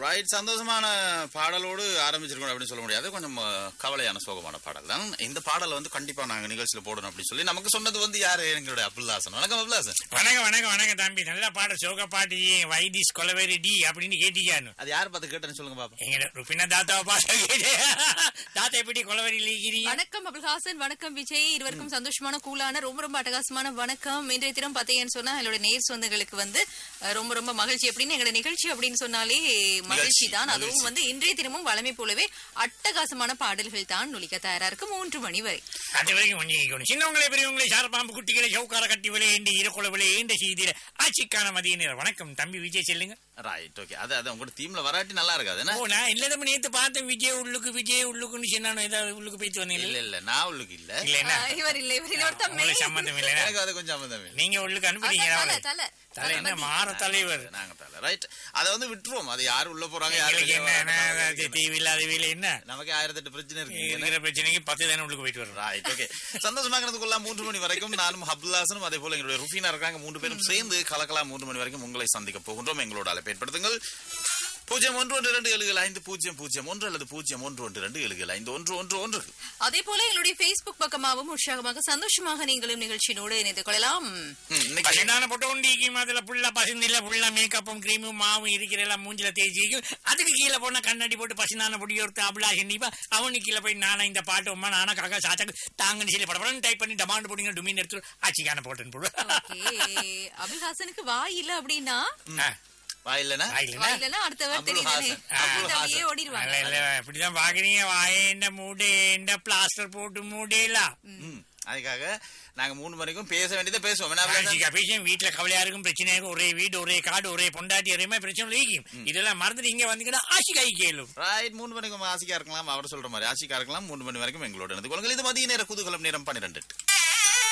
Right சந்தோஷமான பாடலோடு ஆரம்பிச்சிருக்கணும் அப்படின்னு சொல்ல முடியாது கொஞ்சம் அஹ், கவலையான சோகமான பாடல் தான் இந்த பாடலை வந்து கண்டிப்பா நாங்க நிகழ்ச்சியில போடணும் அப்படின்னு சொல்லி நமக்கு சொன்னது வந்து யாரு எங்களுடைய அப்துல்லாசன் வணக்கம் அப்துல்லாசன் வணக்கம் வணக்கம் வணக்கம் தம்பி நல்ல பாட சோக பாட்டு வைதிஸ் கொலவெரி டி அப்படின்னு கேட்டீங்க அது யார் பார்த்து கேட்டேன்னு சொல்லுங்க பாப்போம் எங்க ருப்பினா தாத்தாவை பாட்ட கேட்டு தாத்தா எப்படி கொலவெரி லீக்கிறீங்க வணக்கம் அபுல்ஹாசன் வணக்கம் விஜய் இருவருக்கும் சந்தோஷமான கூலான ரொம்ப ரொம்ப அட்டகாசமான வணக்கம் இன்றைய தினம் பாத்தீங்கன்னு சொன்னா எங்களோட நேர் சொந்தங்களுக்கு வந்து அஹ், ரொம்ப ரொம்ப மகிழ்ச்சி அப்படின்னு எங்களோட நிகழ்ச்சி அப்படின்னு சொன்னாலே மகிழ்ச்சி தான் அதுவும் வந்து இன்றைய தினமும் வளமை போலவே அட்டகாசமான பாடல்கள் தான் நொலிக்க தயாரா இருக்கு மூன்று மணி வரை அது வரைக்கும் கொஞ்சம் சின்னவங்களே பெரியவங்களே சார பாம்பு குட்டிகளை சவுக்கார கட்டி விளையேண்டு ஈரக்குல விளையேண்ட செய்திர ஆட்சிக்கான மதியினர் வணக்கம் தம்பி விஜய் சொல்லுங்க ரைட் ஓகே அது அது உங்களோட டீம்ல வராட்டி நல்லா இருக்காது என்ன ஓ நான் இல்ல தம்பி நேத்து பார்த்தேன் விஜய் உள்ளுக்கு விஜய் உள்ளுக்குன்னு சின்ன ஏதாவது உள்ளுக்கு போயிட்டு இல்ல வந்தீங்க இல்ல நான் உள்ளுக்கு இல்ல இல்ல என்ன அஹ், இவர் இல்லை இவர் இன்னொருத்தம் உங்களுக்கு சம்பந்தம் இல்லைன்னா எனக்கு அது கொஞ்சம் சம்மந்தம் இல்லை. நீங்க உள்ளுக்கு அனுப்புறீங்க தலை அவளை. தலை தலை என்ன மாற தலைவர் நாங்க தலை ரைட் அதை வந்து விட்டுருவோம் அது யாரு உள்ள போறாங்க யாரு எங்களுக்கு வெளிய என்ன வராங்க. டிவி இல்லாத வீல என்ன நமக்கு ஆயிரத்தி எட்டு பிரச்சனை இருக்கு இருக்கிற பிரச்சனைக்கு பத்து தானே உள்ளுக்கு போயிட்டு வர்றோம் ரைட் ஓகே சந்தோஷமாக இருந்து கொள்ளலாம் மூன்று மணி வரைக்கும் நானும் அப்துல்லாசனும் அதே போல எங்களுடைய ருஃபீனா இருக்காங்க மூன்று பேரும் சேர்ந்து கலக்கலாம் மூன்று மணி வரைக்கும் உங்களை சந்திக்க போகின்றோம் எங்களோட அழைப்பு ஏற்படுத்துங்கள் பூஜ்ஜியம் ஒன்று ஒன்று ரெண்டு ஏழுகள் ஐந்து பூஜ்ஜியம் பூஜ்ஜியம் ஒன்று அல்லது பூஜ்ஜியம் ஒன்று ஒன்று ரெண்டு ஏழுகள் ஐந்து ஒன்று ஒன்று ஒன்று அதே போல எங்களுடைய Facebook பக்கமாகவும் உற்சாகமாக சந்தோஷமாக நீங்களும் நிகழ்ச்சியினோடு இணைந்து கொள்ளலாம் ம், இன்னைக்கு பசிந்தான போட்டு உண்டிக்கும் அதுல புல்லா பசிந்தில புல்லா மேக்கப்பும் கிரீமும் மாவும் இருக்கிற எல்லாம் மூஞ்சில தேய்ச்சிக்கும் அதுக்கு கீழே போனா கண்ணாடி போட்டு பசிந்தான பொடி ஒருத்த அபிலாஷன் நீப்பா அவனுக்கு கீழே போய் நானா இந்த பாட்டு உமா நானா காக்கா சாச்சக்கு தாங்கன்னு சொல்லி படப்படம் டைப் பண்ணி டமாண்டு போடுங்க டுமின் எடுத்து ஆட்சிக்கான போட்டுன்னு போடுவேன் ஓகே அபுல்ஹாசனுக்கு வாய் இல்ல அப்படின்னா வா இல்லைன்னா வாயிலனா வாய் இல்லைன்னா அடுத்தவர் அபுல் தெரியுதானே ஹாசன். அபுல் அப்படியே ஹாசன். ஓடிடுவாங்க இல்ல இல்ல இப்படிதான் பாக்குறீங்க வாயேண்ட மூடேண்ட பிளாஸ்டர் போட்டு மூடேலாம் ம், அதுக்காக நாங்க மூணு மணிக்கும் பேச வேண்டியதை பேசுவோம் என்ன அபிலாஷன்? ஆட்சிக்கா பேசும் வீட்டுல கவலையா இருக்கும் பிரச்சனையா இருக்கும் ஒரே வீடு ஒரே காடு ஒரே பொண்டாட்டி ஒரே மாதிரி பிரச்சனை இருக்கும் இதெல்லாம் மறந்துட்டு இங்க வந்தீங்கன்னா ஆட்சிக்காய் கேளும் ரைட் மூணு மணிக்கும் ஆசிக்கா இருக்கலாம் அவர் சொல்ற மாதிரி ஆசிக்கா இருக்கலாம் மூணு மணி வரைக்கும் எங்களோட இணைந்து கொள்ளுங்கள் இது மதிய நேர குதூகலம் நேரம் பன்னிரெண்டு